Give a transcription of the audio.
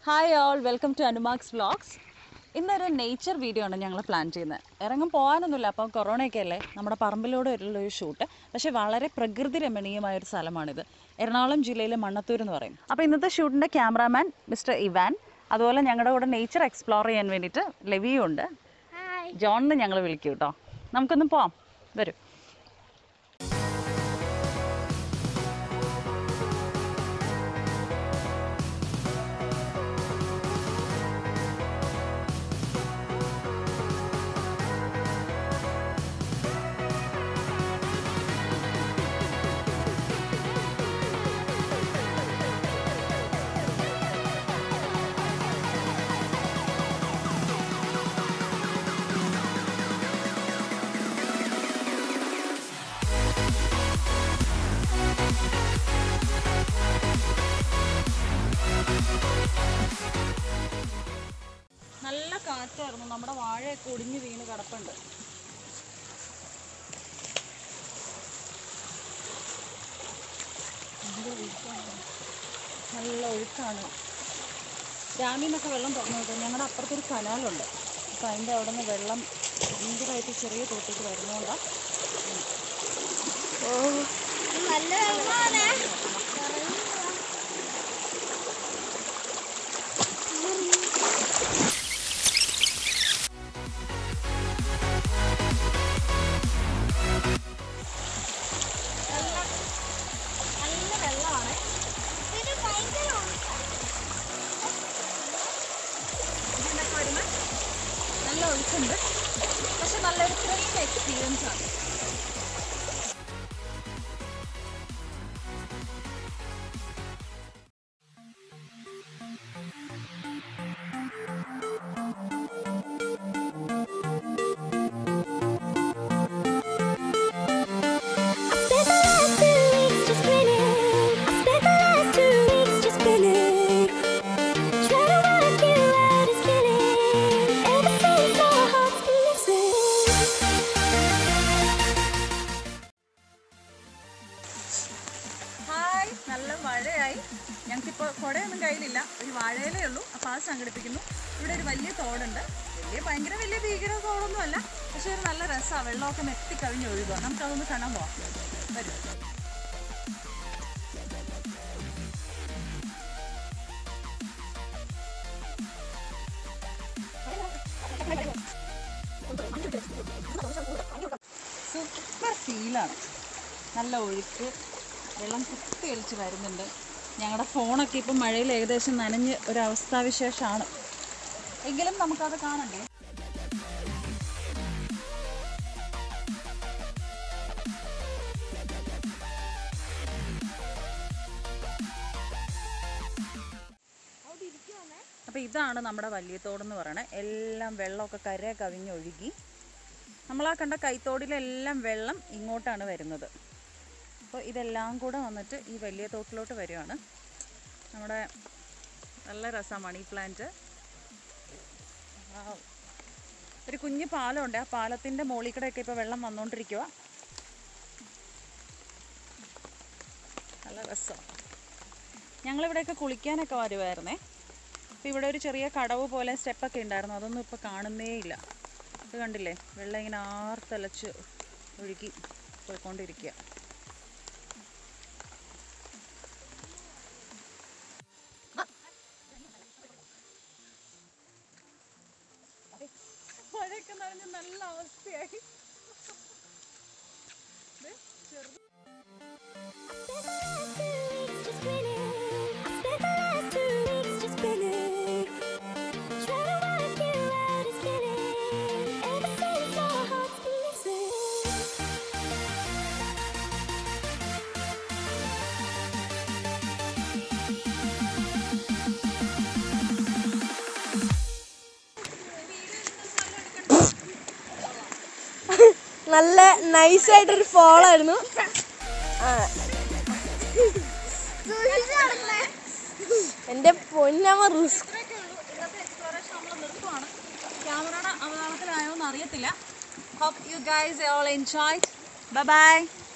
Hi all welcome to Anumax vlogs ഇന്നൊരു nature video ആണ് ഞങ്ങൾ പ്ലാൻ ചെയ്യുന്നത് ഇറങ്ങും പോകാനൊന്നുമില്ല അപ്പം കൊറോണയൊക്കെ അല്ലേ നമ്മുടെ പറമ്പിലൂടെ ഉള്ള ഒരു ഷൂട്ട് പക്ഷേ വളരെ പ്രകൃതി രമണീയമായ ഒരു സ്ഥലമാണിത് എറണാകുളം ജില്ലയിലെ മണ്ണത്തൂർ എന്ന് പറയും അപ്പോൾ ഇന്നത്തെ ഷൂട്ടിൻ്റെ ക്യാമറാമാൻ മിസ്റ്റർ ഇവാൻ അതുപോലെ ഞങ്ങളുടെ കൂടെ നേച്ചർ എക്സ്പ്ലോർ ചെയ്യാൻ വേണ്ടിയിട്ട് ലെവിയും ഉണ്ട് ജോണിന് ഞങ്ങൾ വിളിക്കും കേട്ടോ നമുക്കൊന്ന് പോവാം വരൂ നല്ല കാറ്റായിരുന്നു നമ്മുടെ വാഴയൊക്കെ ഒടിഞ്ഞു വീണ് കിടപ്പുണ്ട് എന്ത് ഒഴുക്കാണ്. നല്ല ഒഴുക്കാണ് ഡാമിൽ നിന്നൊക്കെ വെള്ളം തുറന്നു നോക്കാം ഞങ്ങളുടെ അപ്പുറത്തൊരു കനാലുണ്ട് അപ്പം അതിൻ്റെ അവിടെ നിന്ന് വെള്ളം ഭയങ്കരമായിട്ട് ചെറിയ തോട്ടിലേക്ക് വരുന്നതുകൊണ്ടാണ് നല്ല വെള്ളമാണ് നല്ല വെള്ളമാണ് ഇത് ഭയങ്കര ഇതിനൊക്കെ വരുമ്പോൾ നല്ല ഒഴുക്കുണ്ട് പക്ഷെ നല്ലൊരു ത്രില്ലിംഗ് എക്സ്പീരിയൻസ് ആണ് Spent the last two weeks just grinning. I spent the last two weeks just grinning. Trying to work you out is killing. Ever since our hearts been missing. Hi നല്ല മഴയായി ഞങ്ങൾക്കിപ്പോൾ കുടയൊന്നും കയ്യിലില്ല ഒരു വാഴയിലേ ഉള്ളൂ അപ്പോൾ അത് സംഘടിപ്പിക്കുന്നു ഇവിടെ ഒരു വലിയ തോടുണ്ട് വലിയ ഭയങ്കര വലിയ ഭീകര തോടൊന്നും അല്ല പക്ഷേ ഒരു നല്ല രസമാണ് വെള്ളമൊക്കെ മെത്തിക്കവിഞ്ഞ് ഒഴുകുക നമുക്കതൊന്ന് കാണാൻ പോവാം വരും സൂപ്പർ ഫീലാണ് നല്ല ഒഴുക്ക് വെള്ളം കുത്തി ഒലിച്ച് വരുന്നുണ്ട് ഞങ്ങളുടെ ഫോണൊക്കെ ഇപ്പം മഴയിൽ ഏകദേശം നനഞ്ഞ് ഒരു അവസ്ഥാവിശേഷമാണ് എങ്കിലും നമുക്കത് കാണണ്ടേ അപ്പോൾ ഇതാണ് നമ്മുടെ വലിയ തോടെന്ന് പറയണത് എല്ലാം വെള്ളമൊക്കെ കര കവിഞ്ഞൊഴുകി നമ്മളാ കണ്ട കൈത്തോടിലെല്ലാം വെള്ളം ഇങ്ങോട്ടാണ് വരുന്നത് അപ്പോൾ ഇതെല്ലാം കൂടെ വന്നിട്ട് ഈ വലിയ തോട്ടിലോട്ട് വരികയാണ് നമ്മുടെ നല്ല രസമാണ് മണി പ്ലാന്റ് Wow. ഒരു കുഞ്ഞു പാലമുണ്ട് ആ പാലത്തിൻ്റെ മുകളിൽ കൂടെയൊക്കെ ഇപ്പോൾ വെള്ളം വന്നുകൊണ്ടിരിക്കുക നല്ല രസമാണ് ഞങ്ങളിവിടെയൊക്കെ കുളിക്കാനൊക്കെ വരുമായിരുന്നേ അപ്പോൾ ഇവിടെ ഒരു ചെറിയ കടവ് പോലെ സ്റ്റെപ്പൊക്കെ ഉണ്ടായിരുന്നു അതൊന്നും ഇപ്പോൾ കാണുന്നേ ഇല്ല ഇത് കണ്ടില്ലേ വെള്ളം ഇങ്ങനെ ആർത്തലച്ച് ഒഴുകി പോയിക്കൊണ്ടിരിക്കുക മഴയൊക്കെ നനഞ്ഞ് നല്ല അവസ്ഥയായി ദേ, ചെറുത് Spent the last two weeks just grinning. I spent the last two weeks just grinning. Trying to work you out is killing. Ever since our hearts been missing. നല്ല നൈസായിട്ടൊരു ഫോളായിരുന്നു എന്റെ പൊന്നമ്മ റിസ്ക് ഇത്രയൊക്കെ ഉള്ളൂ ഇന്നത്തെ എക്സ്പ്ലോറേഷൻ നമ്മൾ നിർത്തുവാണ് ക്യാമറയുടെ അവതാളത്തിലായോ എന്ന് അറിയത്തില്ല hope you guys all enjoy bye by